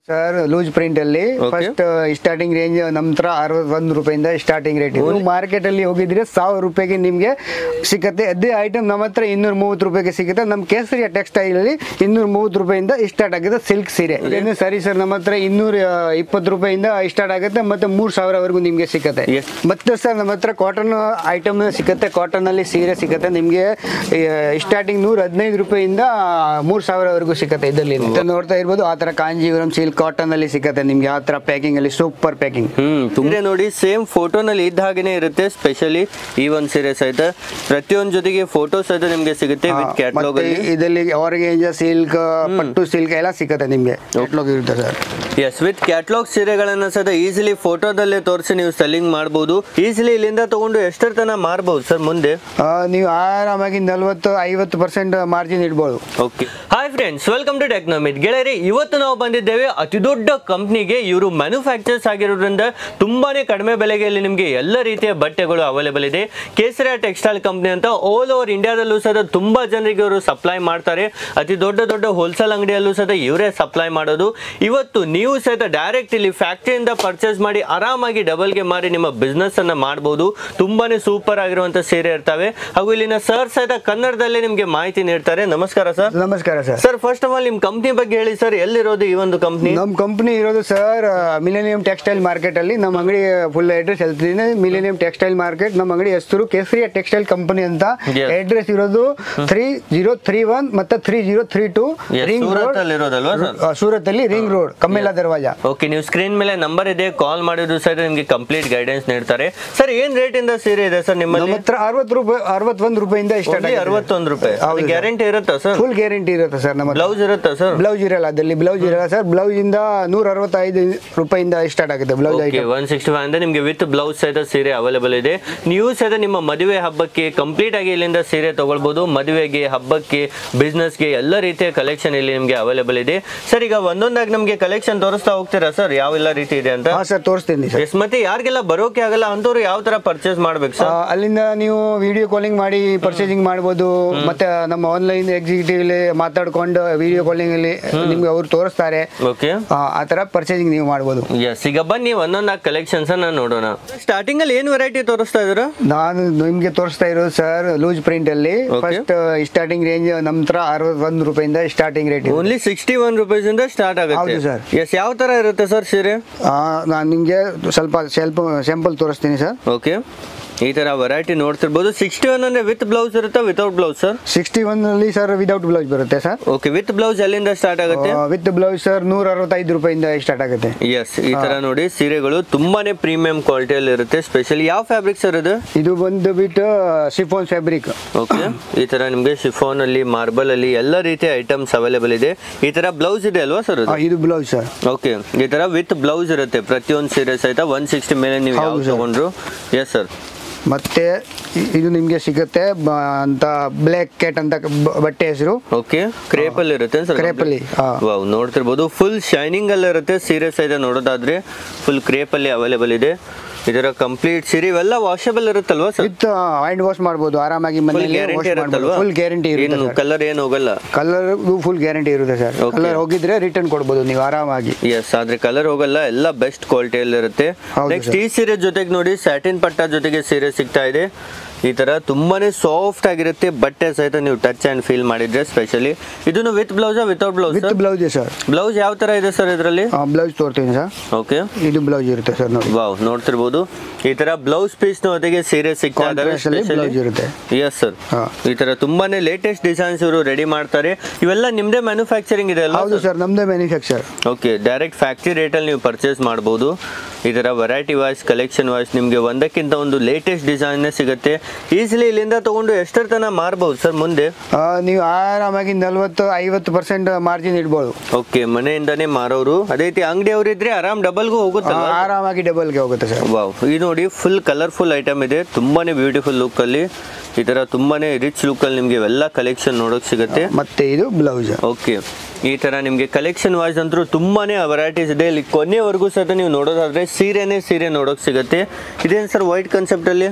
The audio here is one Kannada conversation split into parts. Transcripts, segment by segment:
ಸರ್ ಲೂಸ್ ಪ್ರಿಂಟ್ ಅಲ್ಲಿ Okay. ಫಸ್ಟ್ ಸ್ಟಾರ್ಟಿಂಗ್ ರೇಂಜ್ ನಮ್ಮ ಹತ್ರ ಅರವತ್ತೊಂದು ರೂಪಾಯಿಂದ ಸ್ಟಾರ್ಟಿಂಗ್ ರೇಟ್ ಇದೆ ಮಾರ್ಕೆಟ್ ಅಲ್ಲಿ ಹೋಗಿದ್ರೆ ಸಾವಿರ ರೂಪಾಯಿಗೆ ನಿಮಗೆ ಸಿಕ್ಕತ್ತೆ ಅದೇ ಐಟಮ್ ನಮ್ಮ ಹತ್ರ ಇನ್ನೂರ ಮೂವತ್ತು ರೂಪಾಯಿಗೆ ಸಿಗುತ್ತೆ ನಮ್ಮ ಕೇಸರಿಯ ಟೆಕ್ಸ್ಟೈಲ್ ಅಲ್ಲಿ ಇನ್ನೂರ ಮೂವತ್ತು ರೂಪಾಯಿಂದ ಸ್ಟಾರ್ಟ್ ಆಗುತ್ತೆ ಸಿಲ್ಕ್ ಸೀರೆ ಇದೇನು ಸರಿ ಸರ್ ನಮ್ಮ ಹತ್ರ ಇನ್ನೂರ ಇಪ್ಪತ್ತು ರೂಪಾಯಿಂದ ಸ್ಟಾರ್ಟ್ ಆಗುತ್ತೆ ಮತ್ತೆ ಮೂರು ಸಾವಿರವರೆಗೂ ನಿಮಗೆ ಸಿಕ್ಕತ್ತೆ Yes. ಮತ್ತೆ ಸರ್ ನಮ್ಮ ಹತ್ರ ಕಾಟನ್ ಐಟಮ್ ಸಿಗುತ್ತೆ ಕಾಟನ್ ಅಲ್ಲಿ ಸೀರೆ ಸಿಗುತ್ತೆ ನಿಮಗೆ ಸ್ಟಾರ್ಟಿಂಗ್ ನೂರ ಹದಿನೈದು ರೂಪಾಯಿಂದ ಮೂರು ಸಾವಿರವರೆಗೂ ಸಿಗುತ್ತೆ ಇದರಲ್ಲಿ ಮತ್ತೆ ನೋಡ್ತಾ ಇರ್ಬೋದು ಆ ಥರ ಕಾಂಜೀವರಂ ಸಿಲ್ಕ್ ಕಾಟನ್ ಅಲ್ಲಿ ಸಿಗುತ್ತೆ ನಿಮ್ಗೆ ಆ ಥರ ಪ್ಯಾಕಿಂಗ್ ಅಲ್ಲಿ ಸೂಪರ್ ಪ್ಯಾಕಿಂಗ್ ಹ್ಮ್ ತುಂಬಾ ನೋಡಿ ಸೇಮ್ ಫೋಟೋನಲ್ಲಿ ಇದ್ದ ಹಾಗೇನೆ ಇರುತ್ತೆ ಸ್ಪೆಷಲಿ ಈ ಒಂದು ಸೀರೆ ಸಹಿತ ಪ್ರತಿಯೊಂದ್ ಜೊತೆಗೆ ಫೋಟೋ ಸಹಿತ ನಿಮ್ಗೆ ಸಿಗುತ್ತೆ ವಿತ್ ಕ್ಯಾಟ್ಲಾಗ್ ಮತ್ತೆ ಅಲ್ಲಿ ಇದರಲ್ಲಿ ಆರ್ಗೇಂಜ ಸಿಲ್ಕ್ ಪಟ್ಟು ಸಿಲ್ಕ್ ಎಲ್ಲ ಸಿಗುತ್ತೆ ನಿಮ್ಗೆ ಕ್ಯಾಟ್ಲಾಗ್ ಇರುತ್ತೆ ಸರ್ ಎಸ್ ವಿತ್ ಕ್ಯಾಟ್ಲಾಗ್ ಸೀರೆಗಳನ್ನ ಸಹಿತ ಈಸಿಲಿ ಫೋಟೋದಲ್ಲೇ ತೋರಿಸಿ ನೀವು ಸೆಲ್ಲಿಂಗ್ ಮಾಡಬಹುದು ಈಸಿಲಿ ಇಲ್ಲಿಂದ ತಗೊಂಡು ಎಷ್ಟರ ತನಕ ಮಾರಬಹುದು ಸರ್ ಮುಂದೆ ನೀವು ಆರಾಮಾಗಿ ನಲ್ವತ್ತು ಐವತ್ತು ಪರ್ಸೆಂಟ್ ಮಾರ್ಜಿನ್ ಇಡ್ಬೋದು okay hi friends welcome to Technomit ಗೆಳೆಯರಿ ಇವತ್ತು ನಾವು ಬಂದಿದ್ದೇವೆ ಅತಿ ದೊಡ್ಡ ಕಂಪ್ನಿಗೆ ಇವರು ಮ್ಯಾನುಫ್ಯಾಕ್ಚರ್ಸ್ ಆಗಿರೋದ್ರಿಂದ ತುಂಬಾನೇ ಕಡಿಮೆ ಬೆಲೆಗೆ ಇಲ್ಲಿ ನಿಮಗೆ ಎಲ್ಲ ರೀತಿಯ ಬಟ್ಟೆಗಳು ಅವೈಲೇಬಲ್ ಇದೆ ಕೇಸರಿಯ ಟೆಕ್ಸ್ಟೈಲ್ ಕಂಪ್ನಿ ಅಂತ ಆಲ್ ಓವರ್ ಇಂಡಿಯಾದಲ್ಲೂ ಸಹ ತುಂಬಾ ಜನರಿಗೆ ಇವರು ಸಪ್ಲೈ ಮಾಡ್ತಾರೆ ಅತಿ ದೊಡ್ಡ ದೊಡ್ಡ ಹೋಲ್ಸೇಲ್ ಅಂಗಡಿಯಲ್ಲೂ ಸಹ ಇವರೇ ಸಪ್ಲೈ ಮಾಡೋದು ಇವತ್ತು ನೀವು ಸಹಿತ ಡೈರೆಕ್ಟ್ ಇಲ್ಲಿ ಫ್ಯಾಕ್ಟ್ರಿಯಿಂದ ಪರ್ಚೇಸ್ ಮಾಡಿ ಆರಾಮಾಗಿ ಡಬಲ್ಗೆ ಮಾರಿ ನಿಮ್ಮ ಬಿಸ್ನೆಸ್ ಅನ್ನ ಮಾಡಬಹುದು ತುಂಬಾನೇ ಸೂಪರ್ ಆಗಿರುವಂತ ಸೀರೆ ಇರ್ತವೆ ಹಾಗೂ ಇಲ್ಲಿನ ಸರ್ ಸಹಿತ ಕನ್ನಡದಲ್ಲೇ ನಿಮಗೆ ಮಾಹಿತಿ ನೀಡ್ತಾರೆ ನಮಸ್ಕಾರ ಸರ್ ನಮಸ್ಕಾರ sir sir first of all ನಿಮ್ ಕಂಪ್ನಿ ಬಗ್ಗೆ ಹೇಳಿ ಸರ್ ಎಲ್ಲಿರೋದು ಈ ಒಂದು ಕಂಪ್ನಿ ನಮ್ಮ ಕಂಪ್ನಿ ಇರೋದು ಸರ್ ಮಿಲೇನಿಯಂ ಟೆಕ್ಸ್ಟೈಲ್ ಮಾರ್ಕೆಟ್ ಅಲ್ಲಿ ನಮ್ಮ ಅಂಗಡಿ ಫುಲ್ ಅಡ್ರೆಸ್ ಹೇಳ್ತೀನಿ ಮಿಲೇನಿಯಂ ಟೆಕ್ಸ್ಟೈಲ್ ಮಾರ್ಕೆಟ್ ನಮ್ಮ ಅಂಗಡಿ ಹೆಸರು ಕೇಸರಿಯ ಟೆಕ್ಸ್ಟೈಲ್ ಕಂಪನಿ ಅಂತ Yes. ಅಡ್ರೆಸ್ ಇರೋದು ತ್ರೀ ಜೀರೋ ತ್ರೀ ಒನ್ ಮತ್ತೆ three zero three two Yes, ring Surat road ಅಲ್ಲಿ ಇರೋದಲ್ವಾ ಸರ್ ಸೂರತ್ ಅಲ್ಲಿ ring road Kamela Darwaja okay ನೀವು ಸ್ಕ್ರೀನ್ ಮೇಲೆ ನಂಬರ್ ಇದೆ ಕಾಲ್ ಮಾಡಿದ್ರು ಸರ್ ನಿಮಗೆ ಕಂಪ್ಲೀಟ್ ಗೈಡೆನ್ಸ್ ನೀಡ್ತಾರೆ ಸರ್ ಏನ್ ರೇಟ್ ಇಂದ ಸೀರೆ ಇದೆ ಸರ್ ನಮ್ಮ ನಿಮ್ಮಲ್ಲಿ ಹತ್ರ ಅರವತ್ತು ರೂಪಾಯಿ ಅರವತ್ತೊಂದು ರೂಪಾಯಿಂದ ಸ್ಟಾರ್ಟ್ Only ಅರವತ್ತೊಂದು ರೂಪಾಯಿ ಹೌದು sir. ಗ್ಯಾರಂಟಿ ಇರುತ್ತಾ ಸರ್ ಫುಲ್ ಗ್ಯಾರಂಟಿ ಇರುತ್ತೆ ಸರ್ ನಮ್ಮ ಬ್ಲೌಸ್ ಇರುತ್ತಾ ಸರ್ ಬ್ಲೌಸ್ ಇರಲ್ಲ ಅದಲ್ಲಿ ಬ್ಲೌಸ್ ಇರಲ್ಲ ಸರ್ ಬ್ಲೌಸ್ ಇಂದ ನೂರ ಅರವತ್ತೈದು ರೂಪಾಯಿಂದ ಸ್ಟಾರ್ಟ್ ಆಗುತ್ತೆ blouse okay item one sixty five ಅಂದ್ರೆ ನಿಮಗೆ ವಿತ್ ಬ್ಲೌಸ್ ಸಹಿತ ಸೀರೆ ಅವೈಲೇಬಲ್ ಇದೆ ನೀವು ಸಹಿತ ನಿಮ್ಮ ಮದುವೆ ಹಬ್ಬಕ್ಕೆ ಕಂಪ್ಲೀಟ್ ಆಗಿ ಇಲ್ಲಿಂದ ಸೀರೆ ತಗೊಳ್ಬಹುದು ಮದುವೆಗೆ ಹಬ್ಬಕ್ಕೆ ಬಿಸ್ನೆಸ್ಗೆ ಎಲ್ಲ ರೀತಿಯ ಕಲೆಕ್ಷನ್ ಇಲ್ಲಿ ನಿಮಗೆ ಅವೈಲೇಬಲ್ ಇದೆ ಸರ್ ಈಗ ಒಂದೊಂದಾಗಿ ನಮಗೆ ಕಲೆಕ್ಷನ್ ತೋರಿಸ್ತಾ ಹೋಗ್ತೀರಾ ಸರ್ ಯಾವೆಲ್ಲ ರೀತಿ ಇದೆ ಅಂತ ಹಾ ಸರ್ ತೋರಿಸ್ತೀನಿ ಸರ್ ಎಸ್ ಮತ್ತೆ ಯಾರಿಗೆಲ್ಲ ಬರೋಕೆ ಆಗಲ್ಲ ಅಂತವ್ರು ಯಾವ ತರ ಪರ್ಚೇಸ್ ಮಾಡ್ಬೇಕು ಆ, ಸರ್ ಅಲ್ಲಿಂದ ನೀವು ವಿಡಿಯೋ ಕಾಲಿಂಗ್ ಮಾಡಿ ಪರ್ಚೇಸಿಂಗ್ ಮಾಡ್ಬೋದು ಮತ್ತೆ ನಮ್ಮ ಆನ್ಲೈನ್ ಎಕ್ಸಿಕ್ಯೂಟಿವ್ ಮಾತಾಡ್ಕೊಂಡು ವಿಡಿಯೋ ಕಾಲಿಂಗ್ ಅಲ್ಲಿ ನಿಮ್ಗೆ ಅವ್ರು ತೋರಿಸ್ತಾರೆ ಓಕೆ ಆ, ಆ ತರ ಪರ್ಚೇಸಿಂಗ್ ನೀವು ಮಾಡ್ಬೋದು ಎಸ್ ಈಗ ಬನ್ನಿ ಒಂದೊಂದಾಗಿ ಕಲೆಕ್ಷನ್ಸ್ ನಾನು ನೋಡೋಣ ಸ್ಟಾರ್ಟಿಂಗ್ ಅಲ್ಲಿ ಏನ್ ವೆರೈಟಿ ತೋರಿಸ್ತಾ ಇದ್ರ ನಾನು ನಿಮ್ಗೆ ತೋರಿಸ್ತಾ ಇರೋದು ಸರ್ ಲೂಸ್ ಪ್ರಿಂಟ್ ಅಲ್ಲಿ Okay. ಫಸ್ಟ್ ಸ್ಟಾರ್ಟಿಂಗ್ ರೇಂಜ್ ನಮ್ಮ ಹತ್ರ ಅರವತ್ತೊಂದು ರೂಪಾಯಿಂದ ಸ್ಟಾರ್ಟಿಂಗ್ ರೇಟ್ ಇದೆ ಓನ್ಲಿ ಸಿಕ್ಸ್ಟಿ ಒನ್ ರುಪೀಸ್ ಇಂದ ಸ್ಟಾರ್ಟ್ ಆಗುತ್ತೆ ಹೌದು sir. ಎಸ್ ಯಾವ ತರ ಇರುತ್ತೆ ಸರ್ ಸೀರೆ ನಾನು ನಿಮ್ಗೆ ಸ್ವಲ್ಪ ಸ್ವಲ್ಪ ಸ್ಯಾಂಪಲ್ ತೋರಿಸ್ತೀನಿ ಸರ್ ಓಕೆ ಈ ತರ ವೆರೈಟಿ ನೋಡ್ತಿರ್ಬೋದು ಸಿಕ್ಸ್ಟಿ ಒನ್ ಅಂದ್ರೆ ವಿತ್ ಬ್ಲೌಸ್ ಇರುತ್ತಾ without blouse sir sixty one ಅಲ್ಲಿ ಸರ್ ವಿದೌಟ್ ಬ್ಲೌಸ್ ಬರುತ್ತೆ ಸರ್ ಓಕೆ ವಿತ್ ಬ್ಲೌಸ್ ಎಲ್ಲಿಂದ ಸ್ಟಾರ್ಟ್ ಆಗುತ್ತೆ ವಿತ್ ಬ್ಲೌಸ್ ಸರ್ ನೂರ ಅರವತ್ತೈದು ರೂಪಾಯಿಂದ ಸ್ಟಾರ್ಟ್ ಆಗುತ್ತೆ ಎಸ್ ಈ ತರ ನೋಡಿ ಸೀರೆಗಳು ತುಂಬಾನೇ ಪ್ರೀಮಿಯಂ ಕ್ವಾಲಿಟಿಯಲ್ಲಿ ಇರುತ್ತೆ ಸ್ಪೆಷಲಿ ಯಾವ ಫ್ಯಾಬ್ರಿಕ್ ಸರ್ ಇದು ಇದು ಬಂದು ಬಿಟ್ಟು ಸಿಫೋನ್ ಫ್ಯಾಬ್ರಿಕ್ ಓಕೆ ಈ ತರ ನಿಮಗೆ ಶಿಫಾನ್ ಅಲ್ಲಿ ಮಾರ್ಬಲ್ ಅಲ್ಲಿ ಎಲ್ಲ ರೀತಿಯ ಐಟಮ್ಸ್ ಅವೈಲೇಬಲ್ ಇದೆ ಈ ತರ ಬ್ಲೌಸ್ ಇದೆ ಅಲ್ವಾ ಸರ್ ಇದು ಬ್ಲೌಸ್ ಸರ್ ಓಕೆ ಈ ತರ ವಿತ್ ಬ್ಲೌಸ್ ಇರುತ್ತೆ ಪ್ರತಿಯೊಂದು ಸೀರೆ ಸಹಿತ ಒನ್ ಸಿಕ್ಸ್ಟಿ ಮೇಲೆ ನೀವು ಯಾವ ಹೌದು sir. ತಗೊಂಡ್ರು ಎಸ್ ಸರ್ ಮತ್ತೆ ಇ- ಇದು ನಿಮಗೆ ಸಿಗುತ್ತೆ ಬ- ಅಂತ ಬ್ಲ್ಯಾಕ್ ಕ್ಯಾಟ್ ಅಂತ ಬ- ಬಟ್ಟೆ ಹೆಸರು ಓಕೆ ಕ್ರೇಪ್ ಅಲ್ಲಿ ಇರುತ್ತೆ ಸರ್ Crepe ಅಲ್ಲಿ, ಹಾ. ವಾವ್ ನೋಡ್ತಿರ್ಬೋದು ಫುಲ್ ಶೈನಿಂಗ್ ಅಲ್ಲಿ ಇರುತ್ತೆ ಸೀರೆ ಸಹಿತ ನೋಡೋದಾದ್ರೆ ಫುಲ್ ಕ್ರೇಪ್ ಅಲ್ಲಿ ಅವೈಲೇಬಲ್ ಇದೆ ಇದರ ಕಂಪ್ಲೀಟ್ ಸೀರೆ ಇವೆಲ್ಲ ವಾಷಬಲ್ ಇರುತ್ತಲ್ವಾ ಸರ್ ವಿತ್ ಹ್ಯಾಂಡ್ ವಾಶ್ ಮಾಡ್ಬೋದು ಆರಾಮಾಗಿ ಫುಲ್ ಮನೆಯಲ್ಲಿ ಗ್ಯಾರಂಟಿ ಇರುತ್ತಲ್ವಾ ಫುಲ್ ಗ್ಯಾರಂಟಿ ಏನು ಇರುತ್ತೆ ಕಲರ್ ಏನು ಹೋಗಲ್ಲ ಕಲರ್ ಫುಲ್ ಗ್ಯಾರಂಟಿ ಇರುತ್ತೆ ಸರ್ Okay. ಕಲರ್ ಹೋಗಿದ್ರೆ ರಿಟರ್ನ್ ಕೊಡ್ಬೋದು ನೀವು ಆರಾಮಾಗಿ ಎಸ್ ಆದ್ರೆ ಕಲರ್ ಹೋಗಲ್ಲ ಎಲ್ಲ ಬೆಸ್ಟ್ ಕ್ವಾಲಿಟಿಯಲ್ಲಿ ಇರುತ್ತೆ ಹೌದು ನೆಕ್ಸ್ಟ್ sir. ಈ ಸೀರೆ ಜೊತೆಗೆ ನೋಡಿ ಸ್ಯಾಟಿನ್ ಪಟ್ಟ ಜೊತೆಗೆ ಸೀರೆ ಸಿಗ್ತಾ ಇದೆ ಈ ತರ ತುಂಬಾನೇ ಸಾಫ್ಟ್ ಆಗಿರುತ್ತೆ ಬಟ್ಟೆ ಸಹಿತ ನೀವು ಟಚ್ ಅಂಡ್ ಫೀಲ್ ಮಾಡಿದ್ರೆ ಸ್ಪೆಷಲಿ ಇದನ್ನು with blouse without blouse with blouse sir blouse ಯಾವ ತರ ಇದೆ ಸರ್ ಇದರಲ್ಲಿ ಬ್ಲೌಸ್ ತೋರ್ತೀನಿ ಸರ್ ಓಕೆ ಇದು ಬ್ಲೌಸ್ ಇರುತ್ತೆ ಸರ್ ನೋಡಿ ವಾವ್ ನೋಡ್ತಿರ್ಬೋದು ಈ ತರ ಬ್ಲೌಸ್ ಪೀಸ್ ಜೊತೆಗೆ ಸೀರೆ ಸಿಗ್ತಾ ಇದಾವೆ Contrast ಅಲ್ಲಿ blouse ಇರುತ್ತೆ. ಎಸ್ ಸರ್ ಹಾ. ಈ ತರ ತುಂಬಾನೇ ಲೇಟೆಸ್ಟ್ ಡಿಸೈನ್ಸ್ ಇವರು ರೆಡಿ ಮಾಡ್ತಾರೆ ಇವೆಲ್ಲ ನಿಮ್ದೇ ಮ್ಯಾನುಫ್ಯಾಕ್ಚರಿಂಗ್ ಇದೆ ಅಲ್ವಾ ಹೌದು ಸರ್ ನಮ್ದೇ ಮ್ಯಾನುಫ್ಯಾಕ್ಚರ್ ಓಕೆ ಡೈರೆಕ್ಟ್ ಫ್ಯಾಕ್ಟ್ರಿ ರೇಟಲ್ಲಿ ನೀವು ಪರ್ಚೇಸ್ ಮಾಡ್ಬೋದು ಈ ಥರ ವೆರೈಟಿ ವೈಸ್ ಕಲೆಕ್ಷನ್ ವೈಸ್ ನಿಮಗೆ ಒಂದಕ್ಕಿಂತ ಒಂದು ಲೇಟೆಸ್ಟ್ ಡಿಸೈನ್ನೇ ಸಿಗುತ್ತೆ ಈಸಿಲಿ ಇಲ್ಲಿಂದ ತೊಗೊಂಡು ಎಷ್ಟರ ತನಕ ಮಾರ್ಬೋದು ಸರ್ ಮುಂದೆ ನೀವು ಆರಾಮಾಗಿ ನಲ್ವತ್ತು ಐವತ್ತು ಪರ್ಸೆಂಟ್ ಮಾರ್ಜಿನ್ ಇಡ್ಬೋದು ಓಕೆ ಮನೆಯಿಂದನೇ ಮಾರೋರು ಅದೇ ರೀತಿ ಅಂಗಡಿಯವರು ಇದ್ರೆ ಆರಾಮ್ ಡಬಲ್ಗೂ ಹೋಗುತ್ತಲ್ಲ ಆರಾಮಾಗಿ ಡಬಲ್ಗೆ ಹೋಗುತ್ತೆ ಸರ್ ವಾವ್ ಇದು ನೋಡಿ ಫುಲ್ ಕಲರ್ಫುಲ್ ಐಟಮ್ ಇದೆ ತುಂಬಾನೇ ಬ್ಯೂಟಿಫುಲ್ ಲುಕ್ಕಲ್ಲಿ ಈ ಥರ ತುಂಬಾನೇ ರಿಚ್ ಲುಕ್ಕಲ್ಲಿ ನಿಮಗೆ ಇವೆಲ್ಲ ಕಲೆಕ್ಷನ್ ನೋಡೋಕೆ ಸಿಗುತ್ತೆ ಮತ್ತೆ ಇದು ಬ್ಲೌಸ್ ಓಕೆ ಈ ತರ ನಿಮಗೆ ಕಲೆಕ್ಷನ್ ವೈಸ್ ಅಂತೂ ತುಂಬಾನೇ ವೆರೈಟೀಸ್ ಇದೆ ಇಲ್ಲಿ ಕೊನೆವರೆಗೂ ಸಹ ನೀವು ನೋಡೋದಾದ್ರೆ ಸೀರೆನೇ ಸೀರೆ ನೋಡೋಕೆ ಸಿಗುತ್ತೆ ಇದೇನು ಸರ್ ವೈಟ್ ಕಾನ್ಸೆಪ್ಟ್ ಅಲ್ಲಿ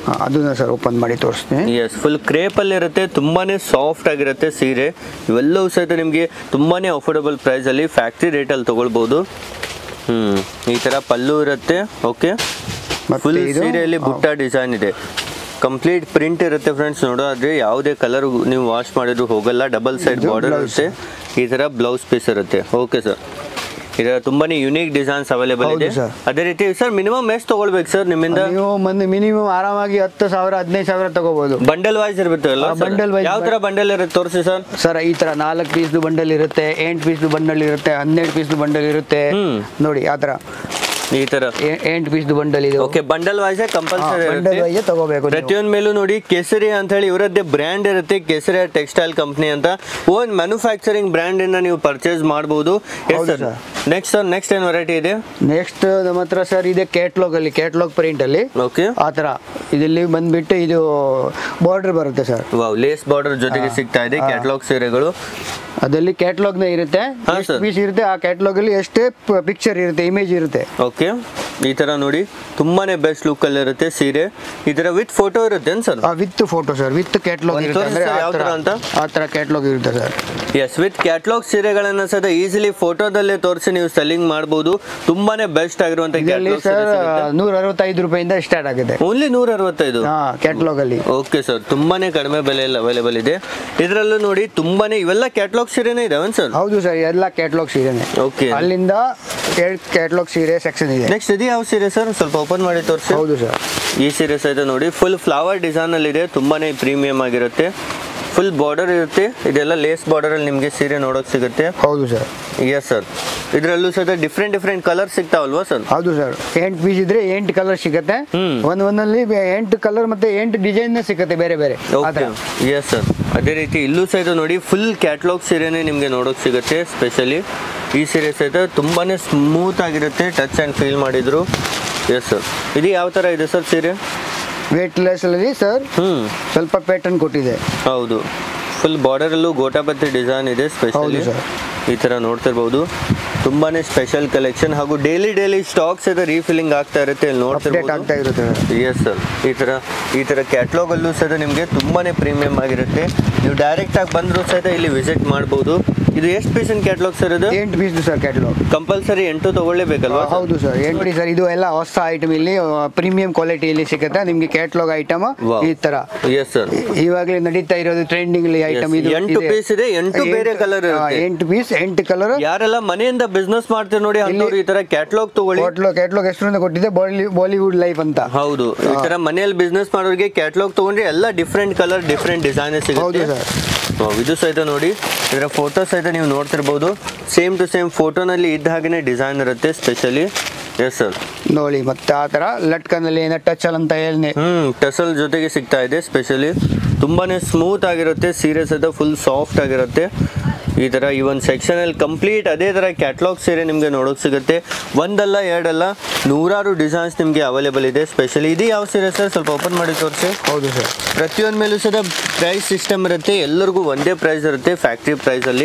ಅದನ್ನ ಸರ್ ಓಪನ್ ಮಾಡಿ ತೋರಿಸ್ತೀನಿ ಎಸ್ ಫುಲ್ ಕ್ರೇಪಲ್ಲಿ ಇರುತ್ತೆ ತುಂಬಾನೇ ಸಾಫ್ಟ್ ಆಗಿರುತ್ತೆ ಸೀರೆ ಇವೆಲ್ಲವೂ ಸಹಿತ ನಿಮಗೆ ತುಂಬಾನೇ ಅಫೋರ್ಡಬಲ್ ಪ್ರೈಸಲ್ಲಿ ಫ್ಯಾಕ್ಟ್ರಿ ರೇಟಲ್ಲಿ ತಗೊಳ್ಬೋದು ಹ್ಮ್ ಈ ಥರ ಪಲ್ಲು ಇರುತ್ತೆ ಓಕೆ ಮತ್ತೆ ಫುಲ್ ಇದು- ಸೀರೆಯಲ್ಲಿ ಬುಟ್ಟ ಡಿಸೈನ್ ಇದೆ ಕಂಪ್ಲೀಟ್ ಪ್ರಿಂಟ್ ಇರುತ್ತೆ ಫ್ರೆಂಡ್ಸ್ ನೋಡೋದ್ರೆ ಯಾವುದೇ ಕಲರ್ ನೀವು ವಾಶ್ ಮಾಡಿದ್ರು ಹೋಗಲ್ಲ ಡಬಲ್ ಸೈಡ್ ಇದು ಬಾರ್ಡರ್ blouse. ಇರುತ್ತೆ ಈ ಥರ ಬ್ಲೌಸ್ ಪೀಸ್ ಇರುತ್ತೆ ಓಕೆ ಸರ್ ಇದರ ತುಂಬಾನೇ ಯುನೀಕ್ ಡಿಸೈನ್ಸ್ ಅವೈಲೇಬಲ್ ಹೌದು ಇದೆ sir. ಅದೇ ರೀತಿ ಸರ್ ಮಿನಿಮಮ್ ಎಷ್ಟು ತಗೊಳ್ಬೇಕು ಸರ್ ನಿಮ್ಮಿಂದ ನೀವು ಮಂದಿ ಮಿನಿಮಮ್ ಆರಾಮಾಗಿ ಹತ್ತು ಸಾವಿರ ಹದಿನೈದು ಸಾವಿರ ತಗೋಬಹುದು ಬಂಡಲ್ ವೈಸ್ ಇರುತ್ತಲ್ಲ ಆ, bundle wise ಯಾವ ತರ ಬಂಡಲ್ ಇರುತ್ತೆ ತೋರಿಸಿ ಸರ್ ಸರ್ ಈ ತರ ನಾಲ್ಕು ಪೀಸ್ದು ಬಂಡಲ್ ಇರುತ್ತೆ ಎಂಟು ಪೀಸ್ದು ಬಂಡಲ್ ಇರುತ್ತೆ ಹನ್ನೆರಡು ಪೀಸ್ದು ಬಂಡಲ್ ಇರುತ್ತೆ ಹ್ಮ್. ನೋಡಿ ಆ ತರ ಈ ತರ ಎ- ಎಂಟು ಪೀಸ್ದು ಬಂಡಲ್ ಇದು okay bundle wise compulsory bundle ಇರುತ್ತೆ ವೈಸ್ ತಗೋಬೇಕು ನೀವು. ಪ್ರತಿಯೊಂದ್ ಮೇಲೂ ನೋಡಿ ಕೇಸರಿ ಅಂತ ಹೇಳಿ ಇವರದ್ದೇ ಬ್ರ್ಯಾಂಡ್ ಇರುತ್ತೆ ಕೇಸರಿ ಟೆಕ್ಸ್ಟೈಲ್ ಕಂಪ್ನಿ ಅಂತ ಓನ್ ಮ್ಯಾನುಫ್ಯಾಕ್ಚರಿಂಗ್ ಬ್ರ್ಯಾಂಡ್ ಇಂದ ನೀವು ಪರ್ಚೇಸ್ ಮಾಡಬಹುದು ಹೌದು sir sir. Next sir next ಏನ್ ವೆರೈಟಿ ಇದೆ ನೆಕ್ಸ್ಟ್ ನಮ್ಮ ಹತ್ರ ಸರ್ ಇದೆ ಕ್ಯಾಟ್ಲಾಗ್ ಅಲ್ಲಿ ಕ್ಯಾಟ್ಲಾಗ್ ಪ್ರಿಂಟ್ ಅಲ್ಲಿ ಓಕೆ ಆ ತರ ಇದರಲ್ಲಿ ಬಂದ್ಬಿಟ್ಟು ಇದು ಬಾರ್ಡರ್ ಬರುತ್ತೆ ಸರ್ ವಾವ್ ಲೇಸ್ ಬಾರ್ಡರ್ ಜೊತೆಗೆ ಸಿಗ್ತಾ ಇದೆ ಕ್ಯಾಟ್ಲಾಗ್ ಸೀರೆಗಳು ಅದರಲ್ಲಿ ಕ್ಯಾಟ್ಲಾಗ್ ನ ಇರುತ್ತೆ ಹಾ, ಎಷ್ಟು sir. ಪೀಸ್ ಇರುತ್ತೆ ಆ ಕ್ಯಾಟ್ಲಾಗ್ ಅಲ್ಲಿ ಎಷ್ಟೇ ಪಿಕ್ಚರ್ ಇರುತ್ತೆ ಇಮೇಜ್ ಇರುತ್ತೆ ಓಕೆ ಈ ತರ ನೋಡಿ ತುಂಬಾನೇ ಬೆಸ್ಟ್ ಲುಕ್ ಅಲ್ಲಿ ಇರುತ್ತೆ ಸೀರೆ ಈ ತರ ವಿತ್ ಫೋಟೋ ಇರುತ್ತೆ sir with photo sir with catalogue ಒಂದ್ ಇರುತ್ತೆ ಅಂದ್ರೆ ತೋರಿಸ್ತೀರಾ ಆ ಯಾವ ತರ ತರ ಅಂತ? ಆ ತರ ಕ್ಯಾಟ್ಲಾಗ್ ಇರುತ್ತೆ ಸರ್ ಎಸ್ ವಿತ್ ಕ್ಯಾಟ್ಲಾಗ್ ಸೀರೆಗಳನ್ನ ಸಹಿತ ಈಸಿಲಿ ಫೋಟೋದಲ್ಲೇ ತೋರಿಸಿ ನೀವು ಸೆಲ್ಲಿಂಗ್ ಮಾಡಬಹುದು ತುಂಬಾನೇ ಬೆಸ್ಟ್ ಆಗಿರುವಂತ ಇದರಲ್ಲಿ ಸರ್ ನೂರ ಅರವತ್ತೈದು ರೂಪಾಯಿಂದ ಸ್ಟಾರ್ಟ್ ಆಗಿದೆ ಓನ್ಲಿ ನೂರ ಅರವತ್ತೈದು ಹಾ ಕ್ಯಾಟ್ಲಾಗ್ ಅಲ್ಲಿ ಓಕೆ ಸರ್ ತುಂಬಾನೇ ಕಡಿಮೆ ಬೆಲೆಯಲ್ಲಿ ಅವೈಲೇಬಲ್ ಇದೆ ಇದರಲ್ಲೂ ನೋಡಿ ತುಂಬಾನೇ ಇವೆಲ್ಲ ಕ್ಯಾಟ್ಲಾಗ್ ಸೀರೆನೇ ಇದಾವೆ ಸರ್ ಹೌದು ಸರ್ ಎಲ್ಲ ಕ್ಯಾಟ್ಲಾಗ್ ಸೀರೆನೆ ಓಕೆ ಅಲ್ಲಿಂದ ಎರಡು ಕ್ಯಾಟ್ಲಾಗ್ ಸೀರೆ ಸೆಕ್ಷನ್ ಇದೆ ನೆಕ್ಸ್ಟ್ ಇದು ಯಾವ ಸೀರೆ ಸರ್ ಸ್ವಲ್ಪ ಓಪನ್ ಮಾಡಿ ತೋರಿಸಿ ಹೌದು ಸರ್ ಈ ಸೀರೆ ಸಹಿತ ನೋಡಿ ಫುಲ್ ಫ್ಲವರ್ ಡಿಸೈನ್ ಅಲ್ಲಿ ಇದೆ ತುಂಬಾನೇ ಪ್ರೀಮಿಯಂ ಆಗಿರುತ್ತೆ ಫುಲ್ ಬಾರ್ಡರ್ ಇರುತ್ತೆ ಇದೆಲ್ಲ ಲೇಸ್ ಬಾರ್ಡರ್ ಅಲ್ಲಿ ನಿಮಗೆ ಸೀರೆ ನೋಡೋಕೆ ಸಿಗುತ್ತೆ ಹೌದು ಸರ್ ಎಸ್ ಸರ್ ಇದರಲ್ಲೂ ಸಹಿತ ಡಿಫ್ರೆಂಟ್ ಡಿಫ್ರೆಂಟ್ ಕಲರ್ ಸಿಗ್ತಾವಲ್ವಾ ಸರ್ ಹೌದು ಸರ್ ಎಂಟು ಪೀಸ್ ಇದ್ರೆ ಎಂಟು ಕಲರ್ ಸಿಗುತ್ತೆ ಹ್ಮ್. ಒಂದ್ ಒಂದಲ್ಲಿ ಎಂಟು ಕಲರ್ ಮತ್ತೆ ಎಂಟು ಡಿಸೈನ್ ಸಿಗುತ್ತೆ ಬೇರೆ ಬೇರೆ ಆ ಓಕೆ ಥರ. ಎಸ್ ಸರ್ ಅದೇ ರೀತಿ ಇಲ್ಲೂ ಸಹಿತ ನೋಡಿ ಫುಲ್ ಕ್ಯಾಟ್ಲಾಗ್ ಸೀರೆನೇ ನಿಮಗೆ ನೋಡೋಕೆ ಸಿಗುತ್ತೆ ಸ್ಪೆಷಲಿ ಈ ಸೀರೆ ಸಹಿತ ತುಂಬಾನೇ ಸ್ಮೂತ್ ಆಗಿರುತ್ತೆ ಟಚ್ ಆ್ಯಂಡ್ ಫೀಲ್ ಮಾಡಿದ್ರು ಎಸ್ ಸರ್ ಇದು ಯಾವ ಥರ ಇದೆ ಸರ್ ಸೀರೆ ವೇಟ್ ಲೆಸ್ ಅಲ್ಲಿ ಸರ್ ಹ್ಞೂ ಸ್ವಲ್ಪ ಪ್ಯಾಟರ್ನ್ ಕೊಟ್ಟಿದೆ ಹೌದು ಫುಲ್ ಬಾರ್ಡರಲ್ಲೂ ಗೋಟಾಪತ್ತಿ ಡಿಸೈನ್ ಇದೆ ಸ್ಪೆಷಲಿ ಹೌದು sir. ಈ ಥರ ನೋಡ್ತಿರ್ಬೋದು ತುಂಬಾನೇ ಸ್ಪೆಷಲ್ ಕಲೆಕ್ಷನ್ ಹಾಗೂ ಡೈಲಿ ಡೈಲಿ ಸ್ಟಾಕ್ಸ್ ಇದೆ ರೀಫಿಲಿಂಗ್ ಆಗ್ತಾ ಇರುತ್ತೆ ಇಲ್ಲಿ ಅಪ್ಡೇಟ್ ನೋಡ್ತಿರ್ಬೋದು ಆಗ್ತಾ ಇರುತ್ತೆ ಸರ್ ಎಸ್ ಸರ್ ಈ ಥರ ಈ ಥರ ಕ್ಯಾಟ್ಲಾಗಲ್ಲೂ ಸಹಿತ ನಿಮಗೆ ತುಂಬಾನೇ ಪ್ರೀಮಿಯಂ ಆಗಿರುತ್ತೆ ನೀವು ಡೈರೆಕ್ಟ್ ಆಗಿ ಬಂದರೂ ಸಹಿತ ಇಲ್ಲಿ ವಿಸಿಟ್ ಮಾಡ್ಬೋದು ಇದು ಎಷ್ಟು ಪೀಸಿನ ಕ್ಯಾಟ್ಲಾಗ್ ಸರ್ ಇದು ಎಂಟು ಪೀಸ್ ಸರ್ ಕ್ಯಾಟ್ಲಾಗ್ ಕಂಪಲ್ಸರಿ ಎಂಟು ತಗೊಳ್ಳೇಬೇಕಲ್ವಾ ಹೌದು ಸರ್ ಏನ್ ನೋಡಿ ಸರ್ ಇದು ಎಲ್ಲ ಹೊಸ ಐಟಮ್ ಇಲ್ಲಿ ಪ್ರೀಮಿಯಂ ಕ್ವಾಲಿಟಿಯಲ್ಲಿ ಸಿಗುತ್ತೆ ನಿಮ್ಗೆ ಕ್ಯಾಟ್ಲಾಗ್ ಐಟಮ್ Wow. ಈ ತರ ಎಸ್ ಸರ್ ಇವಾಗಲೇ ನಡೀತಾ ಇರೋದು ಟ್ರೆಂಡಿಂಗ್ ಐಟಮ್ ಇದು ಎಂಟು ಇದೆ. piece ಇದೆ, ಎಂಟು ಬೇರೆ colour ಹಾ, ಇರುತ್ತೆ. ಎಂಟು ಪೀಸ್ ಎಂಟು ಕಲರ್ ಯಾರೆಲ್ಲ ಮನೆಯಿಂದ ಬಿಸ್ನೆಸ್ ಮಾಡ್ತೀರಿ ನೋಡಿ ಅಂತವ್ರು ಈ ತರ ಕ್ಯಾಟ್ಲಾಗ್ ತಗೊಳ್ಳಿ ಕ್ಯಾಟ್ಲಾಗ್ ಕ್ಯಾಟ್ಲಾಗ್ ಎಷ್ಟು ಕೊಟ್ಟಿದೆ ಬಾಲಿ ಬಾಲಿವುಡ್ ಲೈಫ್ ಅಂತ ಹೌದು ಈ ತರ ಮನೆಯಲ್ಲಿ ಬಿಸ್ನೆಸ್ ಮಾಡೋರಿಗೆ ಕ್ಯಾಟ್ಲಾಗ್ ತಗೊಂಡ್ರೆ ಎಲ್ಲ ಡಿಫ್ರೆಂಟ್ ಕಲರ್ ಡಿಫ್ರೆಂಟ್ ಡಿಸೈನ್ ಹೌದು ಸಿಗುತ್ತೆ ಸರ್ Wow, ಇದು ಸಹಿತ ನೋಡಿ ಇದರ ಫೋಟೋ ಸಹಿತ ನೀವು ನೋಡ್ತಿರ್ಬೋದು ಸೇಮ್ ಟು ಸೇಮ್ ಫೋಟೋನಲ್ಲಿ ಇದ್ದ ಹಾಗೇನೆ ಡಿಸೈನ್ ಇರುತ್ತೆ ಸ್ಪೆಷಲಿ ಎಸ್ ಸರ್ ನೋಡಿ ಮತ್ತೆ ಆ ತರ ಲಟ್ಕನಲ್ಲಿ ಏನೋ ಟಚ್ ಅಂತ ಹೇಳಿ ಹ್ಮ್ ಟಸಲ್ ಜೊತೆಗೆ ಸಿಗ್ತಾ ಇದೆ ಸ್ಪೆಷಲಿ ತುಂಬಾನೇ ಸ್ಮೂತ್ ಆಗಿರುತ್ತೆ ಸೀರೆ ಸಹಿತ ಫುಲ್ ಸಾಫ್ಟ್ ಆಗಿರುತ್ತೆ ಈ ತರ ಈ ಒಂದು ಸೆಕ್ಷನ್ ಅಲ್ಲಿ ಕಂಪ್ಲೀಟ್ ಅದೇ ತರ ಕ್ಯಾಟ್ಲಾಗ್ ಸೀರೆ ನಿಮಗೆ ನೋಡೋಕೆ ಸಿಗುತ್ತೆ ಒಂದಲ್ಲ ಎರಡಲ್ಲ ನೂರಾರು ಡಿಸೈನ್ಸ್ ನಿಮಗೆ ಅವೈಲೇಬಲ್ ಇದೆ ಸ್ಪೆಷಲಿ ಇದು ಯಾವ ಸೀರೆ ಸರ್ ಸ್ವಲ್ಪ ಓಪನ್ ಮಾಡಿ ತೋರಿಸಿ ಹೌದು ಸರ್ ಪ್ರತಿಯೊಂದು ಮೇಲೂ ಸಹ ಪ್ರೈಸ್ ಸಿಸ್ಟಮ್ ಇರುತ್ತೆ ಎಲ್ಲರಿಗೂ ಒಂದೇ ಪ್ರೈಸ್ ಇರುತ್ತೆ ಫ್ಯಾಕ್ಟ್ರಿ ಪ್ರೈಸಲ್ಲಿ